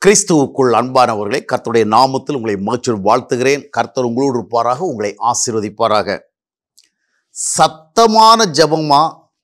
கிறிஸ்துவுக்குள் அன்பானவர்களே கர்த்தருடைய நாமத்தில் உங்களை மகிழ்ச்சி வாழ்த்துகிறேன் கர்த்தர் உங்களோடு இருப்பாராக உங்களை ஆசீர்வதிப்பாராக சத்தமான ஜெபமா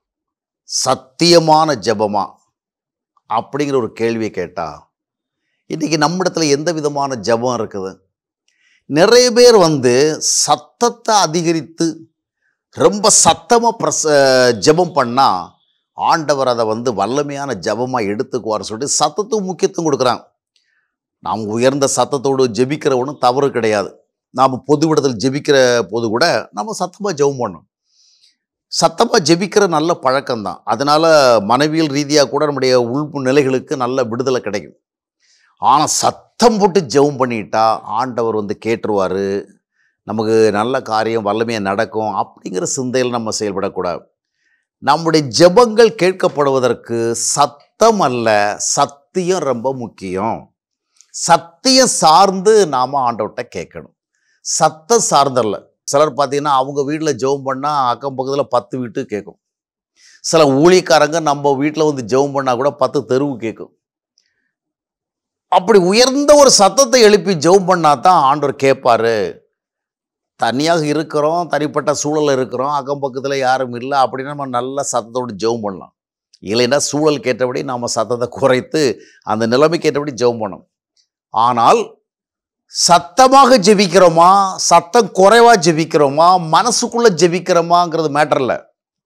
சத்தியமான ஜெபமா அப்படிங்கிற ஒரு கேள்வியை கேட்டா இன்னைக்கு நம்மிடத்துல எந்த விதமான ஜெபம் இருக்குது நிறைய பேர் வந்து சத்தத்தை அதிகரித்து ரொம்ப சத்தமாக பிரச ஜெபம் பண்ணால் ஆண்டவர் அதை வந்து வல்லமையான ஜெபமாக எடுத்துக்குவார்னு சொல்லிட்டு சத்தத்துக்கு முக்கியத்துவம் கொடுக்குறாங்க நாம் உயர்ந்த சத்தத்தோடு ஜெபிக்கிறவனும் தவறு கிடையாது நாம் பொது விடத்தில் ஜெபிக்கிற போது கூட நம்ம சத்தமாக ஜெபம் பண்ணணும் சத்தமாக ஜெபிக்கிற நல்ல பழக்கம்தான் அதனால் மனைவியல் ரீதியாக கூட நம்முடைய உள் நிலைகளுக்கு நல்ல விடுதலை கிடைக்கும் ஆனால் சத்தம் போட்டு ஜெபம் பண்ணிட்டா ஆண்டவர் வந்து கேட்டுருவார் நமக்கு நல்ல காரியம் வல்லமையாக நடக்கும் அப்படிங்கிற சிந்தையில் நம்ம செயல்படக்கூடாது நம்முடைய ஜெபங்கள் கேட்கப்படுவதற்கு சத்தம் அல்ல சத்தியம் ரொம்ப முக்கியம் சத்தியம் சார்ந்து நாம் ஆண்டவர்கிட்ட கேட்கணும் சத்தம் சார்ந்தல்ல சிலர் பார்த்தீங்கன்னா அவங்க வீட்டில் ஜெபம் பண்ணால் அக்கம் பக்கத்தில் பத்து வீட்டு கேட்கும் சில ஊழியக்காரங்க நம்ம வீட்டில் வந்து ஜெபம் பண்ணால் கூட பத்து தெருவு கேட்கும் அப்படி உயர்ந்த ஒரு சத்தத்தை எழுப்பி ஜெபம் பண்ணால் தான் ஆண்டவர் கேட்பாரு தனியாக இருக்கிறோம் தனிப்பட்ட சூழலில் இருக்கிறோம் அக்கம் பக்கத்தில் யாரும் இல்லை அப்படின்னா நம்ம நல்ல சத்தத்தோடு ஜெபம் பண்ணலாம் இல்லைன்னா சூழல் கேட்டபடி நாம் சத்தத்தை குறைத்து அந்த நிலைமைக்கு ஏற்றபடி ஜெபம் பண்ணணும் ஆனால் சத்தமாக ஜெபிக்கிறோமா சத்தம் குறைவா ஜெபிக்கிறோமா மனசுக்குள்ள ஜெபிக்கிறோமாங்கிறது மேட்டர் இல்லை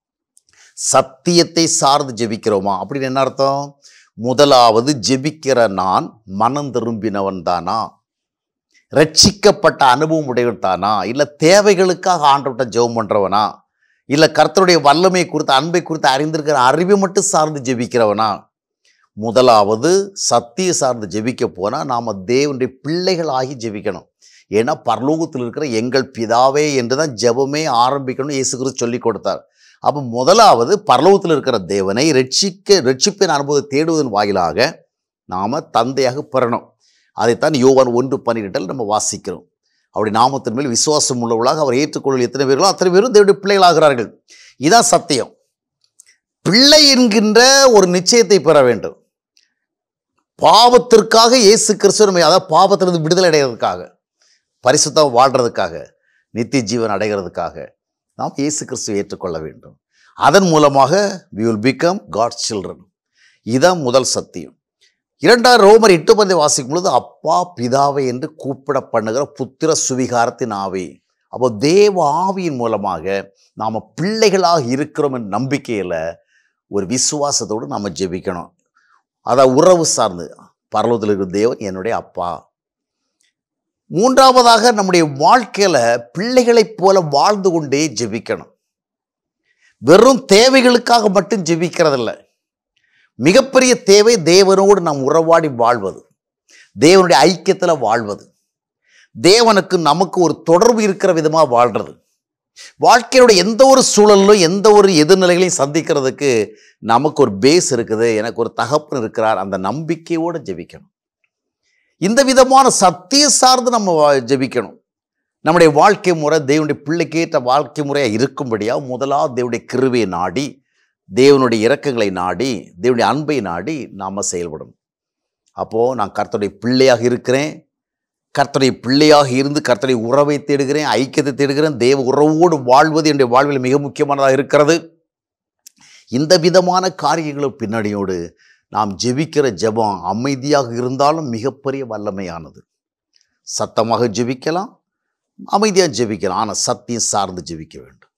சத்தியத்தை சார்ந்து ஜெபிக்கிறோமா அப்படின்னு என்ன அர்த்தம் முதலாவது ஜெபிக்கிற நான் மனம் திரும்பினவன் தானா ரட்சிக்கப்பட்ட அனுபவம் உடையவன் தானா இல்லை தேவைகளுக்காக ஆண்டவட்ட ஜெபம் பண்ணுறவனா இல்லை கர்த்தருடைய வல்லமை குறித்து அன்பை குறித்து அறிந்திருக்கிற அறிவை மட்டும் சார்ந்து ஜெபிக்கிறவனா முதலாவது சத்திய சார்ந்து ஜெபிக்க போனால் நாம் தேவனுடைய பிள்ளைகளாகி ஜெபிக்கணும் ஏன்னா பரலோகத்தில் இருக்கிற எங்கள் பிதாவே என்று தான் ஜெபமே ஆரம்பிக்கணும் இயேசு கிறிஸ்து சொல்லி கொடுத்தார் அப்போ முதலாவது பரலோகத்தில் இருக்கிற தேவனை ரட்சிக்க ரட்சிப்பின் அனுபவத்தை தேடுவதன் வாயிலாக நாம் தந்தையாக பெறணும் அதைத்தான் யோவான் ஒன்று பன்னிரெண்டில் நம்ம வாசிக்கிறோம் அவருடைய நாமத்தின் மேல் விசுவாசம் உள்ளவர்களாக அவர் ஏற்றுக்கொள்ள எத்தனை பேர்களோ அத்தனை பேரும் தேவனுடைய பிள்ளைகளாகிறார்கள் இதான் சத்தியம் பிள்ளை என்கின்ற ஒரு நிச்சயத்தை பெற வேண்டும் பாவத்திற்காக இயேசு கிறிஸ்துவ நம்மை அதாவது பாவத்திலிருந்து விடுதலை அடைகிறதுக்காக பரிசுத்தம் வாழ்கிறதுக்காக நித்திய ஜீவன் அடைகிறதுக்காக நாம் இயேசு கிறிஸ்துவை ஏற்றுக்கொள்ள வேண்டும் அதன் மூலமாக we will become God children இதுதான் முதல் சத்தியம் இரண்டாம் ரோமர் எட்டு பந்தை வாசிக்கும் பொழுது அப்பா பிதாவை என்று கூப்பிட பண்ணுகிற புத்திர சுவிகாரத்தின் ஆவி அப்போ தேவ ஆவியின் மூலமாக நாம் பிள்ளைகளாக இருக்கிறோம் என்ற நம்பிக்கையில் ஒரு விசுவாசத்தோடு நாம் ஜெபிக்கணும் அதான் உறவு சார்ந்து பரலோகத்தில் இருக்கிற தேவன் என்னுடைய அப்பா மூன்றாவதாக நம்முடைய வாழ்க்கையில் பிள்ளைகளைப் போல வாழ்ந்து கொண்டே ஜெபிக்கணும் வெறும் தேவைகளுக்காக மட்டும் ஜெபிக்கிறதில்ல மிகப்பெரிய தேவை தேவனோடு நாம் உறவாடி வாழ்வது தேவனுடைய ஐக்கியத்தில் வாழ்வது தேவனுக்கு நமக்கு ஒரு தொடர்பு இருக்கிற விதமாக வாழ்கிறது வாழ்க்கையோட எந்த ஒரு சூழலிலும் எந்த ஒரு எதிர்நிலைகளையும் சந்திக்கிறதுக்கு நமக்கு ஒரு பேஸ் இருக்குது எனக்கு ஒரு தகப்பன் இருக்கிறார் அந்த நம்பிக்கையோடு ஜெபிக்கணும் இந்த விதமான சத்திய சார்ந்து நம்ம வா- ஜெபிக்கணும் நம்முடைய வாழ்க்கை முறை தேவனுடைய பிள்ளைக்கேற்ற வாழ்க்கை முறையாக இருக்கும்படியாக முதலாவது தேவனுடைய கிருவையை நாடி தேவனுடைய இரக்கங்களை நாடி தேவனுடைய அன்பை நாடி நாம் செயல்படணும் அப்போது நான் கர்த்தருடைய பிள்ளையாக இருக்கிறேன் கர்த்தருடைய பிள்ளையாக இருந்து கர்த்தருடைய உறவை தேடுகிறேன் ஐக்கியத்தை தேடுகிறேன் தேவ உறவோடு வாழ்வது என்னுடைய வாழ்வில் மிக முக்கியமானதாக இருக்கிறது இந்த விதமான காரியங்களும் பின்னணியோடு நாம் ஜெபிக்கிற ஜெபம் அமைதியாக இருந்தாலும் மிகப்பெரிய வல்லமையானது சத்தமாக ஜெபிக்கலாம் அமைதியாக ஜெபிக்கலாம் ஆனால் சத்தியம் சார்ந்து ஜெபிக்க வேண்டும்